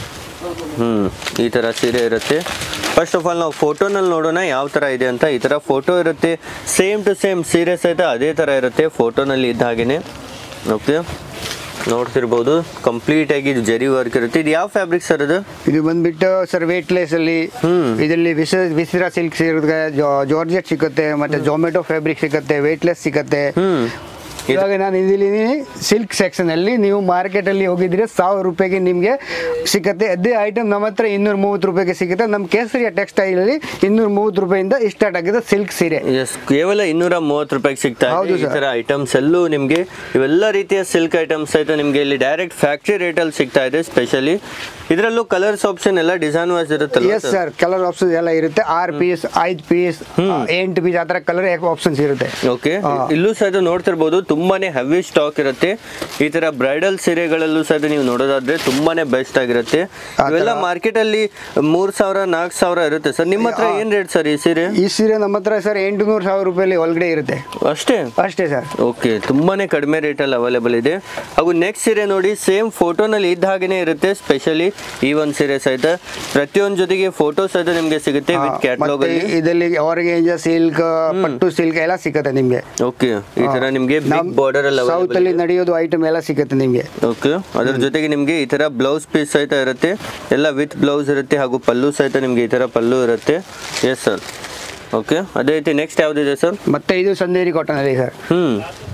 ಹ್ಞೂ ಈ ಥರ ಸೀರೆ ಇರುತ್ತೆ ಫಸ್ಟ್ ಆಫ್ ಆಲ್ ನಾವು ಫೋಟೋನಲ್ಲಿ ನೋಡೋಣ ಯಾವ ಥರ ಇದೆ ಅಂತ ಈ ಥರ ಫೋಟೋ ಇರುತ್ತೆ ಸೇಮ್ ಟು ಸೇಮ್ ಸೀರೆ ಸಹಿತ ಅದೇ ಥರ ಇರುತ್ತೆ ಫೋಟೋನಲ್ಲಿ ಇದ್ದ ಹಾಗೇನೆ ಓಕೆ ನೋಡ್ತಿರ್ಬೋದು ಕಂಪ್ಲೀಟ್ ಆಗಿ ಇದು ಜರಿ ವರ್ಕ್ ಇರುತ್ತೆ ಇದು ಯಾವ ಫ್ಯಾಬ್ರಿಕ್ ಸರ್ ಇದು ಇದು ಬಂದ್ಬಿಟ್ಟು ಸರ್ ವೇಟ್ ಲೆಸ್ ಅಲ್ಲಿ ಹ್ಮ್. ಇದರಲ್ಲಿ ವಿಸ ವಿಸಿರಾ ಸಿಲ್ಕ್ ಸಿಗುತ್ತೆ ಜಾರ್ಜೆಟ್ ಸಿಗುತ್ತೆ ಮತ್ತೆ ಜೊಮೆಟೊ ಫ್ಯಾಬ್ರಿಕ್ ಸಿಗುತ್ತೆ ವೇಟ್ಲೆಸ್ ಸಿಗುತ್ತೆ ಹ್ಮ್ ಇವಾಗ ನಾನು ಇದಿದ್ದೀನಿ ಸಿಲ್ಕ್ ಸೆಕ್ಷನ್ ಅಲ್ಲಿ ನೀವು ಮಾರ್ಕೆಟ್ ಅಲ್ಲಿ ಹೋಗಿದ್ರೆ ಸಾವಿರ ರೂಪಾಯಿಗೆ ನಿಮಗೆ ಸಿಗುತ್ತೆ ಅದೇ ಐಟಮ್ ನಮ್ಮ ಹತ್ರ ಇನ್ನೂರ ಮೂವತ್ತು ರೂಪಾಯಿಗೆ ಸಿಗುತ್ತೆ ನಮ್ಮ ಕೇಸರಿಯ ಟೆಕ್ಸ್ಟೈಲ್ ಅಲ್ಲಿ ಇನ್ನೂರ ಮೂವತ್ತು ರೂಪಾಯಿಂದ ಸ್ಟಾರ್ಟ್ ಆಗಿದೆ ಸಿಲ್ಕ್ ಸೀರೆ ಎಸ್ ಕೇವಲ ಇನ್ನೂರ ಮೂವತ್ತು ರೂಪಾಯಿಗೆ ಸಿಗ್ತಾ ಹೌದು ಇದೆ ಈ sir. ತರ ಐಟಮ್ಸ್ ಎಲ್ಲೂ ನಿಮಗೆ ಇವೆಲ್ಲ ರೀತಿಯ ಸಿಲ್ಕ್ ಐಟಮ್ಸ್ ಸಹಿತ ನಿಮಗೆ ಇಲ್ಲಿ ಡೈರೆಕ್ಟ್ ಫ್ಯಾಕ್ಟ್ರಿ ರೇಟಲ್ಲಿ ಸಿಗ್ತಾ ಇದೆ ಸ್ಪೆಷಲಿ ಇದರಲ್ಲೂ ಕಲರ್ಸ್ ಆಪ್ಷನ್ ಎಲ್ಲ ಡಿಸೈನ್ ವೈಸ್ ಇರುತ್ತಲ್ಲ ಎಸ್ ಸರ್ ಕಲರ್ ಆಪ್ಷನ್ ಎಲ್ಲ ಇರುತ್ತೆ ಆರು ಪೀಸ್ ಐದು ಪೀಸ್ ಎಂಟು ಪೀಸ್ ಆ ಥರ ಕಲರ್ ಆಪ್ಷನ್ಸ್ ಇರುತ್ತೆ ಓಕೆ ಹಾ. ಇಲ್ಲೂ ಸಹಿತ ನೋಡ್ತಿರ್ಬೋದು ತುಂಬಾನೇ ಹೆವಿ ಸ್ಟಾಕ್ ಇರುತ್ತೆ ಈ ತರ ಬ್ರೈಡಲ್ ಸೀರೆಗಳಲ್ಲೂ ಸಹ ನೀವು ನೋಡೋದಾದ್ರೆ ತುಂಬಾನೇ ಬೆಸ್ಟ್ ಆಗಿರುತ್ತೆ ಇವೆಲ್ಲ ಮಾರ್ಕೆಟ್ ಅಲ್ಲಿ ಮೂರ್ ಸಾವಿರ ನಾಲ್ಕು ಸಾವಿರ ಇರುತ್ತೆ ಸರ್ ನಿಮ್ಮ ಹತ್ರ ಏನ್ ರೇಟ್ ಸರ್ ಈ ಸೀರೆ ಈ ಸೀರೆ ನಮ್ಮ ಹತ್ರ ಸರ್ ಎಂಟುನೂರು ಸಾವಿರ ರೂಪಾಯಲ್ಲಿ ಒಳಗಡೆ ಇರುತ್ತೆ ಅಷ್ಟೇ ಅಷ್ಟೇ ಸರ್ ಓಕೆ ತುಂಬಾನೇ ಕಡಿಮೆ ರೇಟಲ್ಲಿ ಅವೈಲೇಬಲ್ ಇದೆ ಹಾಗೂ ನೆಕ್ಸ್ಟ್ ಸೀರೆ ನೋಡಿ ಸೇಮ್ ಫೋಟೋನಲ್ಲಿ ಇದ್ದ ಹಾಗೇನೆ ಇರುತ್ತೆ ಸ್ಪೆಷಲಿ ಈ ಒಂದು ಸೀರೆ ಸಹಿತ ಪ್ರತಿಯೊಂದು ಜೊತೆಗೆ ಫೋಟೋ ಸಹಿತ ನಿಮಗೆ ಸಿಗುತ್ತೆ ವಿತ್ ಕ್ಯಾಟ್ಲಾಗ್ ಮತ್ತೆ ಅಲ್ಲಿ ಇದರಲ್ಲಿ ಆರ್ಗೇಂಜ ಸಿಲ್ಕ್ ಪಟ್ಟು ಸಿಲ್ಕ್ ಎಲ್ಲ ಸಿಕ್ಕತ್ತೆ ನಿಮ್ಗೆ ಓಕೆ ಈ ತರ ನಿಮಗೆ ಬಿಗ್ ಬಾರ್ಡರ್ ಅಲ್ಲಿ ಸೌತ್ ಅಲ್ಲಿ ನಡೆಯೋದು ಐಟಮ್ ಎಲ್ಲ ಸಿಕ್ಕತ್ತೆ ನಿಮ್ಗೆ ಓಕೆ ಅದ್ರ ಜೊತೆಗೆ ನಿಮಗೆ ಈ ತರ ಬ್ಲೌಸ್ ಪೀಸ್ ಸಹಿತ ಇರುತ್ತೆ ಎಲ್ಲ ವಿತ್ ಬ್ಲೌಸ್ ಇರುತ್ತೆ ಹಾಗೂ ಪಲ್ಲು ಸಹಿತ ನಿಮಗೆ ಈ ತರ ಪಲ್ಲು ಇರುತ್ತೆ ಎಸ್ ಸರ್ ಓಕೆ ಅದೇ ರೀತಿ ನೆಕ್ಸ್ಟ್ ಯಾವ್ದಿದೆ ಸರ್ ಮತ್ತೆ ಇದು ಸಂದೇರಿ ಕಾಟನ್ ಅಲ್ಲಿ ಸರ್ ಹ್ಮ್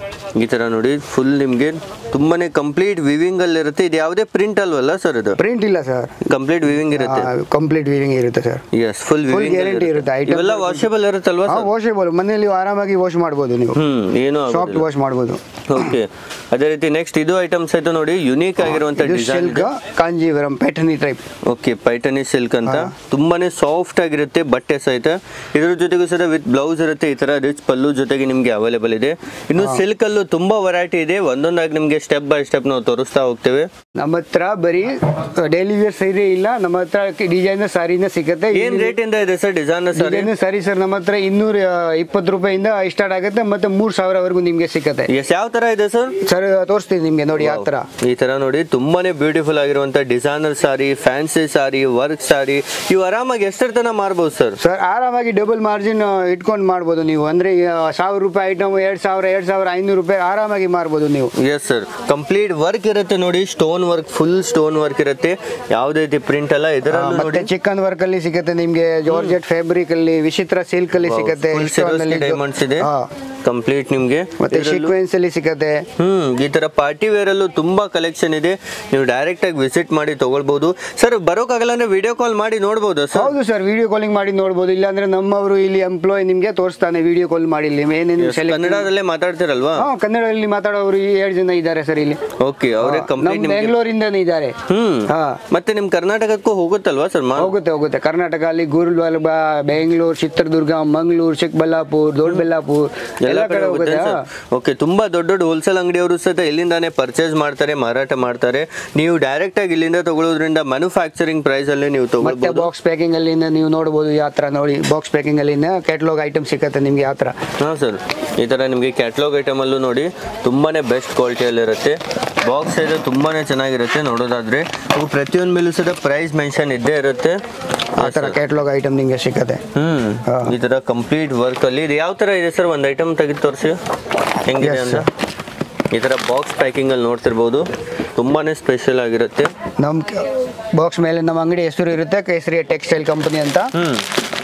ಈ ತರ ನೋಡಿ ಫುಲ್ ನಿಮಗೆ ತುಂಬಾನೇ ಕಂಪ್ಲೀಟ್ ವಿವಿಂಗ್ ಅಲ್ಲಿ ಇರುತ್ತೆ ಇದು ಯಾವುದೇ ಪ್ರಿಂಟ್ ಅಲ್ವಲ್ಲ ಸರ್ ಇದು ಪ್ರಿಂಟ್ ಇಲ್ಲ ಸರ್ ಕಂಪ್ಲೀಟ್ ವಿವಿಂಗ್ ಇರುತ್ತೆ ಕಂಪ್ಲೀಟ್ ವೀವಿಂಗ್ ಇರುತ್ತೆ sir yes full Full weaving guarantee ಇರುತ್ತೆ. Item ಇವೆಲ್ಲ ವಾಷೇಬಲ್ ಇರುತ್ತಲ್ವಾ ಹಾ ಸರ್ ವಾಷೇಬಲ್ ಮನೆಯಲ್ಲಿ ಆರಾಮಾಗಿ ವಾಶ್ ಮಾಡ್ಬೋದು ನೀವು ಹ್ಮ್ ಏನು ಸಾಫ್ಟ್ ವಾಶ್ ಮಾಡ್ಬೋದು ಓಕೆ ಅದೇ ರೀತಿ ನೆಕ್ಸ್ಟ್ ಇದು ಐಟಮ್ಸ್ ಆಯ್ತು ನೋಡಿ ಯುನೀಕ್ ಆಗಿರುವಂತ ಇದು ಡಿಸೈನ್ ಸಿಲ್ಕ್ ಕಾಂಜೀವರಂ ಪ್ಯಾಟರ್ನಿ ಟೈಪ್ ಓಕೆ ಪೈಟನಿ ಸಿಲ್ಕ್ ಅಂತ ತುಂಬಾನೇ ಸಾಫ್ಟ್ ಆಗಿರುತ್ತೆ ಬಟ್ಟೆ ಸಹಿತ ಇದ್ರ ಜೊತೆಗೂ ಸಹ ವಿತ್ ಬ್ಲೌಸ್ ಇರುತ್ತೆ ಈ ತರ ರಿಚ್ ಪಲ್ಲು ಜೊತೆಗೆ ನಿಮ್ಗೆ ಅವೈಲೇಬಲ್ ಇದೆ ಇನ್ನು ಸಿಲ್ಕ್ ಅಲ್ಲೂ ತುಂಬಾ ವೆರೈಟಿ ಇದೆ ಒಂದೊಂದಾಗಿ ನಿಮ್ಗೆ ಸ್ಟೆಪ್ ಬೈ ಸ್ಟೆಪ್ ನಾವು ತೋರಿಸ್ತಾ ಹೋಗ್ತೇವೆ ನಮ್ಮ ಹತ್ರ ಬರೀ ಡೈಲಿ ವೇರ್ ಸೀರೆ ಇಲ್ಲ ನಮ್ಮ ಹತ್ರ ಡಿಸೈನ್ ಸಾರಿನ ಸಿಗುತ್ತೆ ಏನ್ ರೇಟ್ ಇಂದ ಇದೆ sir design sir design sari sir ನಮ್ಮ ಹತ್ರ ಇನ್ನೂರ ಇಪ್ಪತ್ತು ರೂಪಾಯಿಂದ ಸ್ಟಾರ್ಟ್ ಆಗುತ್ತೆ ಮತ್ತೆ ಮೂರ್ ಸಾವಿರವರೆಗೂ ನಿಮ್ಗೆ ಸಿಕ್ಕತ್ತೆ ಎಸ್ ಯಾವ ತರ ಇದೆ ಸರ್ ಸರ್ ತೋರಿಸ್ತೀನಿ ನಿಮ್ಗೆ ನೋಡಿ ಯಾವ ತರ ಈ ತರ ನೋಡಿ ತುಂಬಾನೇ ಬ್ಯೂಟಿಫುಲ್ ಆಗಿರುವಂತ designer sari fancy sari work sari ಇವು ಆರಾಮಾಗಿ ಎಷ್ಟರ ತನ ಮಾರ್ಬೋದು ಸರ್ ಸರ್ ಆರಾಮಾಗಿ ಡಬಲ್ ಮಾರ್ಜಿನ್ ಇಟ್ಕೊಂಡು ಮಾಡ್ಬೋದು ನೀವು ಅಂದ್ರೆ ಆ, ಸಾವಿರ ರೂಪಾಯಿ ಐಟಮ್ ಎರಡ್ ಸಾವಿರ ಎರಡ್ ಸಾವಿರ ಐನೂರು ರೂಪಾಯಿ ಆರಾಮಾಗಿ ಮಾರ್ಬೋದು ನೀವು ಎಸ್ ಸರ್ ಕಂಪ್ಲೀಟ್ ವರ್ಕ್ ಇರುತ್ತೆ ನೋಡಿ stone work full stone work ಇರುತ್ತೆ ಯಾವುದೇ ರೀತಿ ಪ್ರಿಂಟ್ ಅಲ್ಲ ಆ, ಇದರಲ್ಲೂ ಮತ್ತೆ ನೋಡಿ ಚಿಕನ್ ವರ್ಕ್ ಅಲ್ಲಿ ಸಿಗುತ್ತೆ ನಿಮ್ಗೆ ಜಾರ್ಜೆಟ್ ಫ್ಯಾಬ್ರಿಕ್ ಅಲ್ಲಿ ವಿಚಿತ್ರ ಸಿಲ್ಕ್ ಅಲ್ಲಿ ಸಿಗುತ್ತೆ stone ಅಲ್ಲಿ ಇದು- ಡೈಮಂಡ್ಸ್ ಇದೆ ಹಾ. ಕಂಪ್ಲೀಟ್ ನಿಮ್ಗೆ ಮತ್ತೆ ಇದ್ರಲ್ಲೂ- ಸೀಕ್ವೆನ್ಸ್ ಅಲ್ಲಿ ಸಿಗುತ್ತೆ ಹ್ಮ್ ಈ ತರ ಪಾರ್ಟಿ ವೇರ್ ಅಲ್ಲೂ ತುಂಬಾ ಕಲೆಕ್ಷನ್ ಇದೆ ನೀವು ಡೈರೆಕ್ಟ್ ಆಗಿ ವಿಸಿಟ್ ಮಾಡಿ ತಗೊಳ್ಬಹುದು ಸರ್ ಬರೋಕ್ಕಾಗಲ್ಲ ಅಂದ್ರೆ ವಿಡಿಯೋ ಕಾಲ್ ಮಾಡಿ ನೋಡ್ಬೋದಾ ಸರ್ ಹೌದು ಸರ್ ವಿಡಿಯೋ ಕಾಲಿಂಗ್ ಮಾಡಿ ನೋಡ್ಬೋದು ಇಲ್ಲಾಂದ್ರೆ ನಮ್ಮವರು ಇಲ್ಲಿ ಎಂಪ್ಲಾಯ್ ನಿಮ್ಗೆ ತೋರಿಸ್ತಾನೆ ವಿಡಿಯೋ ಕಾಲ್ ಮಾಡಿ ಇಲ್ಲಿ ಏನೇನು ಸೆಲೆಕ್ಟ್ ಕನ್ನಡದಲ್ಲೇ ಮಾತಾಡ್ತಿರಲ್ವಾ ಹಾ ಕನ್ನಡದಲ್ಲಿ ಮಾತಾಡೋರು ಈ ಎರಡು ಜನ ಇದ್ದಾರೆ ಸರ್ ಇಲ್ಲಿ ಓಕೆ ಅವರೇ ಕಂಪ್ಲೀಟ್ ನಮ್ ನಿಮ್ಗೆ ಬೆಂಗಳೂರಿಂದನೇ ಇದ್ದಾರೆ ಹ್ಮ್ ಹಾ ಮತ್ತೆ ನಿಮ್ ಕರ್ನಾಟಕಕ್ಕೂ ಹೋಗುತ್ತಲ್ವಾ ಸರ್ ಮಾ ಹೋಗುತ್ತೆ ಹೋಗುತ್ತೆ ಕರ್ನಾಟಕ ಅಲ್ಲಿ ಗುರುಲ್ಬರ್ಗ ಬೆಂಗಳೂರು ಚಿತ್ರದುರ್ಗ ಮಂಗಳೂರು ಚಿಕ್ಕಬಳ್ಳಾಪುರ ದೊಡ್ಡಬಳ್ಳಾಪುರ ಎಲ್ಲ ಕಡೆ ಹೋಗುತ್ತೆ ಹಾ. ಓಕೆ ತುಂಬಾ ದೊಡ್ಡ ದೊಡ್ಡ ಹೋಲ್ಸೇಲ್ ಅಂಗಡಿಯವರು ಸಹಿತ ಇಲ್ಲಿಂದಾನೇ ಪರ್ಚೇಸ್ ಮಾಡ್ತಾರೆ ಮಾರಾಟ ಮಾಡ್ತಾರೆ ನೀವು ಡೈರೆಕ್ಟ್ ಆಗಿ ಇಲ್ಲಿಂದ ತಗೊಳ್ಳೋದ್ರಿಂದ ಮ್ಯಾನುಫ್ಯಾಕ್ಚರಿಂಗ್ ಪ್ರೈಸ್ ಅಲ್ಲಿ ನೀವು ಮತ್ತೆ ತಗೊಳ್ಬಹುದು ಬಾಕ್ಸ್ ಪ್ಯಾಕಿಂಗ್ ಅಲ್ಲಿ ನೀವು ನೋಡಬಹುದು ಯಾವ ತರ ನೋಡಿ ಬಾಕ್ಸ್ ಪ್ಯಾಕಿಂಗ್ ಅಲ್ಲಿ ಕ್ಯಾಟಲಾಗ್ ಐಟಮ್ ಸಿಕ್ಕತ್ತೆ ನಿಮ್ಗೆ ಯಾವ ತರ ಹಾ ಸರ್ ಈ ತರ ನಿಮಗೆ ಕ್ಯಾಟ್ಲಾಗ್ ಐಟಮ್ ಅಲ್ಲೂ ನೋಡಿ ತುಂಬಾನೇ ಬೆಸ್ಟ್ ಕ್ವಾಲಿಟಿಯಲ್ಲಿ ಇರುತ್ತೆ ಬಾಕ್ಸ್ ಇದು ತುಂಬಾನೇ ಚೆನ್ನಾಗಿರುತ್ತೆ ನೋಡೋದಾದ್ರೆ ಇವು ಪ್ರತಿಯೊಂದು ಮೇಲೂ ಸಹ ಪ್ರೈಸ್ ಮೆನ್ಷನ್ ಇದ್ದೇ ಇರುತ್ತೆ ಆ ತರ ಕ್ಯಾಟಲಾಗ್ ಐಟಮ್ ನಿಮ್ಗೆ ಸಿಕ್ಕತ್ತೆ ಹ್ಮ್ ಹಾ. ಈ ತರ ಕಂಪ್ಲೀಟ್ ವರ್ಕ್ ಅಲ್ಲಿ ಇದು ಯಾವ ತರ ಇದೆ ಸರ್ ಒಂದು ಐಟಮ್ ತೆಗೆದು ತೋರಿಸಿ ಹೆಂಗಿದೆ Yes, ಅಂತ ಈ ತರ ಬಾಕ್ಸ್ ಪ್ಯಾಕಿಂಗ್ ಅಲ್ಲಿ ನೋಡ್ತಿರ್ಬೋದು ತುಂಬಾನೇ ಸ್ಪೆಷಲ್ ಆಗಿರುತ್ತೆ ನಮ್ ಬಾಕ್ಸ್ ಮೇಲೆ ನಮ್ಮ ಅಂಗಡಿ ಹೆಸರು ಇರುತ್ತೆ ಕೇಸರಿ ಟೆಕ್ಸ್ಟೈಲ್ ಕಂಪನಿ ಅಂತ ಹ್ಮ್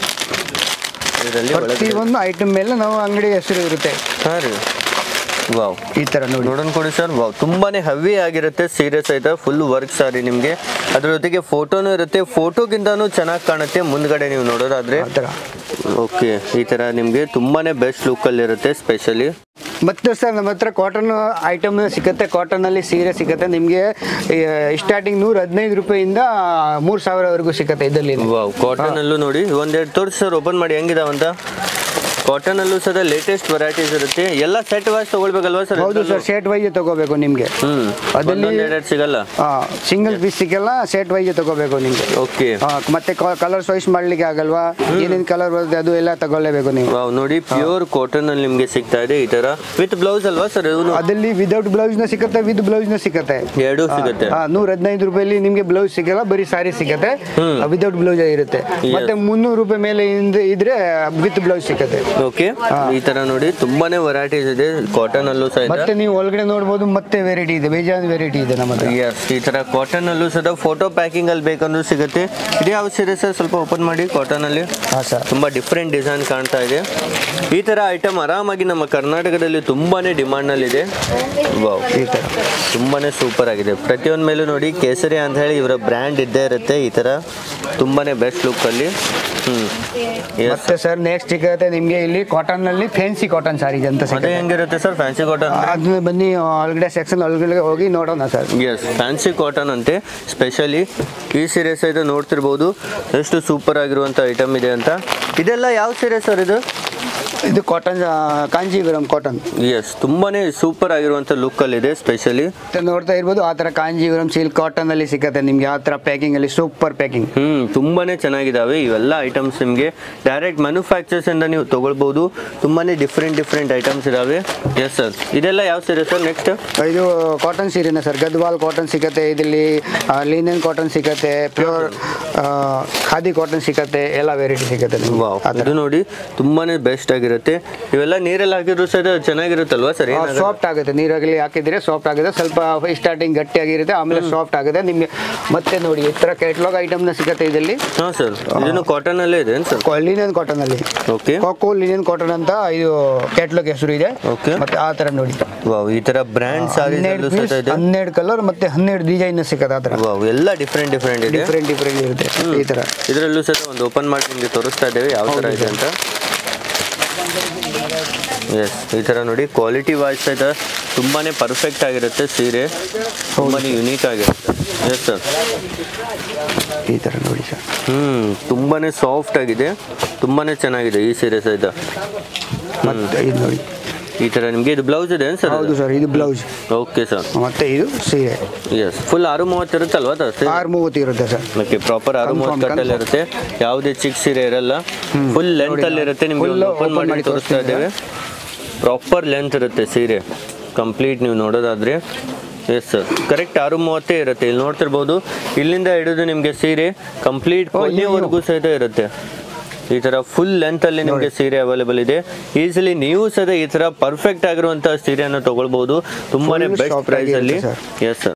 ಇದರಲ್ಲಿ ಪ್ರತಿ ಒಳಗಡೆ ಒಂದು ಐಟಮ್ ಮೇಲೆ ನಾವು ಅಂಗಡಿ ಹೆಸರು ಇರುತ್ತೆ ಹಾ ರೀ ವಾವ್ ಈ ತರ ನೋಡಿ ನೋಡೋಣ ಕೊಡಿ ಸರ್ ವಾವ್ ತುಂಬಾನೇ ಹೆವಿ ಆಗಿರುತ್ತೆ ಸೀರೆ ಸಹಿತ ಫುಲ್ ವರ್ಕ್ ಸಾರಿ ನಿಮಗೆ ಅದ್ರ ಜೊತೆಗೆ ಫೋಟೋನು ಇರುತ್ತೆ ಫೋಟೋಗಿಂತನೂ ಚೆನ್ನಾಗಿ ಕಾಣುತ್ತೆ ಮುಂದ್ಗಡೆ ನೀವು ನೋಡೋದಾದ್ರೆ ಆ ತರ ಓಕೆ ಈ ತರ ನಿಮಗೆ ತುಂಬಾನೇ ಬೆಸ್ಟ್ ಲುಕ್ ಅಲ್ಲಿ ಇರುತ್ತೆ ಸ್ಪೆಷಲಿ ಮತ್ತೆ ಸರ್ ನಮ್ಮ ಹತ್ರ ಕಾಟನ್ ಐಟಮ್ ಸಿಗುತ್ತೆ ಕಾಟನ್ ಅಲ್ಲಿ ಸೀರೆ ಸಿಗುತ್ತೆ ನಿಮಗೆ ಸ್ಟಾರ್ಟಿಂಗ್ ನೂರ ಹದಿನೈದು ರೂಪಾಯಿಂದ ಮೂರ್ ಸಾವಿರವರೆಗೂ ಸಿಗುತ್ತೆ ಇದರಲ್ಲಿ ವಾವ್ ಕಾಟನ್ ಅಲ್ಲೂ ನೋಡಿ ಒಂದೆರಡು ತೋರಿಸಿ ಸರ್ ಓಪನ್ ಮಾಡಿ ಹೆಂಗಿದಾವಂತ ಕಾಟನ್ ಅಲ್ಲೂ ಸಹ ಲೇಟೆಸ್ಟ್ ವೆರೈಟೀಸ್ ಇರುತ್ತೆ ಎಲ್ಲ ಸೆಟ್ ವಾಯ್ಸ್ ತಗೊಳ್ಬೇಕಲ್ವಾ ಸರ್ ಹೌದು ಸರ್ ಸೆಟ್ ವೈಸ್ ತಗೋಬೇಕು ನಿಮ್ಗೆ ಹ್ಮ್ ಅದಲ್ಲಿ- ಒಂದೊಂದೆರಡು ಸಿಗಲ್ಲ ಸಿಂಗಲ್ ಪೀಸ್ ಸಿಗಲ್ಲ ಸೆಟ್ ವೈಸ್ ತಗೋಬೇಕು ನಿಮ್ಗೆ ಓಕೆ ಆ, ಮತ್ತೆ ಕಲರ್ ಚಾಯ್ಸ್ ಮಾಡ್ಲಿಕ್ಕೆ ಆಗಲ್ವಾ ಏನೇನ್ ಕಲರ್ ಬರುತ್ತೆ ಅದು ಎಲ್ಲ ತಗೊಳ್ಳೇಬೇಕು ನೀವು ವಾವ್ ನೋಡಿ ಪ್ಯೂರ್ ಕಾಟನ್ ಅಲ್ಲಿ ನಿಮ್ಗೆ ಸಿಗ್ತಾ ಇದೆ ಈ ತರ ವಿತ್ ಬ್ಲೌಸ್ ಅಲ್ವಾ ಸರ್ ಇವನು ಅದಲ್ಲಿ ವಿದೌಟ್ ಬ್ಲೌಸ್ ನ ಸಿಗುತ್ತೆ ವಿತ್ ಬ್ಲೌಸ್ ನ ಸಿಗುತ್ತೆ ಎರಡೂ ಸಿಗುತ್ತೆ ನೂರ ಹದಿನೈದು ರೂಪಾಯಲ್ಲಿ ನಿಮ್ಗೆ ಬ್ಲೌಸ್ ಸಿಗಲ್ಲ ಬರೀ ಸಾರಿ ಸಿಗುತ್ತೆ ವಿದೌಟ್ ಬ್ಲೌಸ್ ಇರುತ್ತೆ ಮತ್ತೆ ಮುನ್ನೂರು ರೂಪಾಯಿ ಮೇಲೆ ಇಂದ- ಇದ್ರೆ ವಿತ್ ಬ್ಲೌಸ್ ಸಿಗುತ್ತೆ ಓಕೆ ಈ ತರ ನೋಡಿ ತುಂಬಾನೇ ವೆರೈಟೀಸ್ ಇದೆ ಕಾಟನ್ ಅಲ್ಲೂ ಸಹಿತ ಮತ್ತೆ ನೀವು ಒಳಗಡೆ ನೋಡ್ಬೋದು ಮತ್ತೆ ವೆರೈಟಿ ಇದೆ ಬೇಜಾನ್ ವೆರೈಟಿ ಇದೆ ನಮ್ಮ ಹತ್ರ Yes, ಈ ತರ ಕಾಟನ್ ಅಲ್ಲೂ ಸಹ ಫೋಟೋ ಪ್ಯಾಕಿಂಗ್ ಅಲ್ಲಿ ಬೇಕಂದ್ರೂ ಸಿಗುತ್ತೆ ಇದು ಯಾವ ಸೀರೆ ಸರ್ ಸ್ವಲ್ಪ ಓಪನ್ ಮಾಡಿ ಕಾಟನ್ ಅಲ್ಲಿ ಹಾ ಸರ್ ತುಂಬಾ ಡಿಫ್ರೆಂಟ್ ಡಿಸೈನ್ ಕಾಣ್ತಾ ಇದೆ ಈ ತರ ಐಟಮ್ ಆರಾಮಾಗಿ ನಮ್ಮ ಕರ್ನಾಟಕದಲ್ಲಿ ತುಂಬಾನೇ ಡಿಮಾಂಡ್ ನಲ್ಲಿ ಇದೆ ವಾವ್ ಈ ತರ ತುಂಬಾನೇ ಸೂಪರ್ ಆಗಿದೆ ಪ್ರತಿಯೊಂದ್ ಮೇಲೂ ನೋಡಿ ಕೇಸರಿ ಅಂತ ಹೇಳಿ ಇವರ ಬ್ರ್ಯಾಂಡ್ ಇದ್ದೇ ಇರುತ್ತೆ ಈ ತರ ತುಂಬಾನೇ ಬೆಸ್ಟ್ ಲುಕ್ ಅಲ್ಲಿ ಹ್ಮ್ Yes. ಮತ್ತೆ ಸರ್ ನೆಕ್ಸ್ಟ್ ಸಿಗುತ್ತೆ ನಿಮ್ಗೆ ಇಲ್ಲಿ ಕಾಟನ್ ನಲ್ಲಿ ಫ್ಯಾನ್ಸಿ ಕಾಟನ್ ಸಾರಿ ಅಂತ ಅದೇ ಸಿಗುತ್ತೆ ಹೆಂಗಿರುತ್ತೆ ಸರ್ ಫ್ಯಾನ್ಸಿ ಕಾಟನ್ ಅದನ್ನ ಬನ್ನಿ ಒಳಗಡೆ ಸೆಕ್ಷನ್ ಒಳಗಡೆ ಹೋಗಿ ನೋಡೋಣ ಸರ್ ಎಸ್ ಫ್ಯಾನ್ಸಿ ಕಾಟನ್ ಅಂತೆ ಸ್ಪೆಷಲಿ ಈ ಸೀರೆ ಸಹಿತ ನೋಡ್ತಿರ್ಬೋದು ಎಷ್ಟು ಸೂಪರ್ ಆಗಿರುವಂಥ ಐಟಮ್ ಇದೆ ಅಂತ ಇದೆಲ್ಲ ಯಾವ ಸೀರೆ ಸರ್ ಇದು ಇದು ಕಾಟನ್ ಕಾಂಜೀವರಂ ಕಾಟನ್ ಎಸ್ ತುಂಬಾನೇ ಸೂಪರ್ ಆಗಿರುವಂತ ಲುಕ್ ಅಲ್ಲಿ ಇದೆ ಸ್ಪೆಷಲಿ ನೋಡ್ತಾ ಇರ್ಬೋದು ಆ ಥರ ಕಾಂಜೀವರಂ ಸಿಲ್ಕ್ ಕಾಟನ್ ಅಲ್ಲಿ ಸಿಗುತ್ತೆ ನಿಮ್ಗೆ ಆ ಥರ ಪ್ಯಾಕಿಂಗ್ ಅಲ್ಲಿ ಸೂಪರ್ ಪ್ಯಾಕಿಂಗ್ ಹ್ಮ್ ತುಂಬಾನೇ ಚೆನ್ನಾಗಿದಾವೆ ಇವೆಲ್ಲ ಐಟಮ್ಸ್ ನಿಮಗೆ ಡೈರೆಕ್ಟ್ ಮ್ಯಾನುಫ್ಯಾಕ್ಚರ್ಸ್ ಇಂದ ನೀವು ತಗೊಳ್ಬಹುದು ತುಂಬಾನೇ ಡಿಫ್ರೆಂಟ್ ಡಿಫ್ರೆಂಟ್ ಐಟಮ್ಸ್ ಇದಾವೆ ಎಸ್ ಸರ್ ಇದೆಲ್ಲ ಯಾವ ಸೀರೆ ಸರ್ ನೆಕ್ಸ್ಟ್ ಇದು ಕಾಟನ್ ಸೀರೆನ ಸರ್ ಗದ್ವಾಲ್ ಕಾಟನ್ ಸಿಗುತ್ತೆ ಇದರಲ್ಲಿ ಲೀನನ್ ಕಾಟನ್ ಸಿಗುತ್ತೆ ಪ್ಯೂರ್ ಖಾದಿ ಕಾಟನ್ ಸಿಗುತ್ತೆ ಎಲ್ಲ ವೆರೈಟಿ ಸಿಗುತ್ತೆ ನಿಮ್ಗೆ. ವಾವ್ ಆ ಥರ. ಇದು ನೋಡಿ ತುಂಬಾನೇ ಬೆಸ್ಟ್ ಆಗಿರುತ್ತೆ ಇವೆಲ್ಲ ನೀರಲ್ಲಿ ಹಾಕಿದ್ರು ಸರ್ ಚೆನ್ನಾಗಿರುತ್ತಲ್ವಾ ಸರ್ ಸಾಫ್ಟ್ ಆಗುತ್ತೆ ನೀರಾಗಲಿ ಹಾಕಿದ್ರೆ ಸಾಫ್ಟ್ ಆಗುತ್ತೆ ಸ್ವಲ್ಪ ಸ್ಟಾರ್ಟಿಂಗ್ ಗಟ್ಟಿಯಾಗಿರುತ್ತೆ ಆಮೇಲೆ ಸಾಫ್ಟ್ ಆಗುತ್ತೆ ನಿಮಗೆ ಮತ್ತೆ ನೋಡಿ ಈ ಥರ ಕ್ಯಾಟ್ಲಾಗ್ ಐಟಮ್ನ ಸಿಗುತ್ತೆ ಇದರಲ್ಲಿ ಹಾ ಸರ್ ಇದನ್ನು ಕಾಟನ್ ಅಲ್ಲೇ ಇದೆ ಸರ್ ಲಿನನ್ ಕಾಟನ್ ಅಲ್ಲಿ ಓಕೆ ಕಾಕೋ ಲಿನನ್ ಕಾಟನ್ ಅಂತ ಇದು ಕ್ಯಾಟ್ಲಾಗ್ ಹೆಸರು ಇದೆ Okay. ಮತ್ತೆ ಆ ತರ ನೋಡಿ ವಾವ್ ಈ ತರ ಬ್ರ್ಯಾಂಡ್ ಸಾರೀಸ್ ಹನ್ನೆರಡು ಸಹ piece, ಇದೆ ಹನ್ನೆರಡು ಕಲರ್ ಮತ್ತೆ ಹನ್ನೆರಡು ಡಿಸೈನ್ ಸಿಗುತ್ತೆ ಆ ತರ ವಾವ್ ಎಲ್ಲ ಡಿಫ್ರೆಂಟ್ ಡಿಫ್ರೆಂಟ್ ಇದೆ ಡಿಫ್ರೆಂಟ್ ಡಿಫ್ರೆಂಟ್ ಇರುತ್ತೆ ಈ ತರ ಇದರಲ್ಲೂ ಸಹ ಒಂದು ಓಪನ್ ಮಾಡಿ ನಿಮಗೆ ತೋರಿಸ್ತಾ ಇದ್ದೇವೆ ಯಾವ ಥರ ಇದೆ ಅಂತ ಎಸ್ ಈ ಥರ ನೋಡಿ ಕ್ವಾಲಿಟಿ ವೈಸ್ ಸಹಿತ ತುಂಬಾನೇ ಪರ್ಫೆಕ್ಟ್ ಆಗಿರುತ್ತೆ ಸೀರೆ ತುಂಬಾನೇ ಯುನೀಕ್ ಆಗಿರುತ್ತೆ ಎಸ್ ಸರ್ ಈ ತರ ನೋಡಿ ಸರ್ ಹ್ಮ್ ತುಂಬಾನೇ ಸಾಫ್ಟ್ ಆಗಿದೆ ತುಂಬಾನೇ ಚೆನ್ನಾಗಿದೆ ಈ ಸೀರೆ ಸಹಿತ ಮತ್ತೆ ಇದು ನೋಡಿ ಈ ತರ ನಿಮಗೆ ಇದು ಬ್ಲೌಸ್ ಇದೆ ಸರ್ ಹೌದು ಸರ್ ಇದು ಬ್ಲೌಸ್ ಓಕೆ ಸರ್ ಮತ್ತೆ ಇದು ಸೀರೆ ಎಸ್ ಫುಲ್ ಆರು ಮೂವತ್ತು ಇರುತ್ತಲ್ವಾ ಸರ್ ಆರು ಮೂವತ್ತು ಇರುತ್ತೆ ಸರ್ ಓಕೆ ಪ್ರಾಪರ್ ಆರು ಮೂವತ್ತು Confirm, ಕಟ್ಟಲ್ಲಿ ಇರುತ್ತೆ ಯಾವುದೇ ಚಿಕ್ಕ ಸೀರೆ ಇರಲ್ಲ ಫುಲ್ ಲೆಂತ್ ಅಲ್ಲಿ ಇರುತ್ತೆ ನಿಮ್ಗೆ Full ಓಪನ್ open ಮಾಡಿ ಮಾಡಿ ತೋರಿಸ್ತಾ ತೋರಿಸ್ತಾ ಇದ್ದೇವೆ ಪ್ರಾಪರ್ ಲೆಂತ್ ಇರುತ್ತೆ ಸೀರೆ ಕಂಪ್ಲೀಟ್ ನೀವು ನೋಡೋದಾದ್ರೆ ಎಸ್ ಸರ್ ಕರೆಕ್ಟ್ ಆರು ಮೂವತ್ತೇ ಇರುತ್ತೆ ಇಲ್ಲಿ ನೋಡ್ತಿರ್ಬೋದು ಇಲ್ಲಿಂದ ಹಿಡಿದು ನಿಮಗೆ ಸೀರೆ ಕಂಪ್ಲೀಟ್ ಕೊನೆವರೆಗೂ ಸಹಿತ ಇರುತ್ತೆ ಈ ತರ ಫುಲ್ ಲೆಂತ್ ಅಲ್ಲಿ ನಿಮಗೆ ಸೀರೆ ಅವೈಲೇಬಲ್ ಇದೆ ಈಸಿಲಿ ನೀವು ಸಹ ಈ ತರ ಪರ್ಫೆಕ್ಟ್ ಆಗಿರುವಂತಹ ಸೀರೆಯನ್ನು ತಗೊಳ್ಬಹುದು ತುಂಬಾನೇ Full ಬೆಸ್ಟ್ soft ಪ್ರೈಸ್ ಅಲ್ಲಿ ಆಗಿರುತ್ತೆ, ಎಸ್ ಸರ್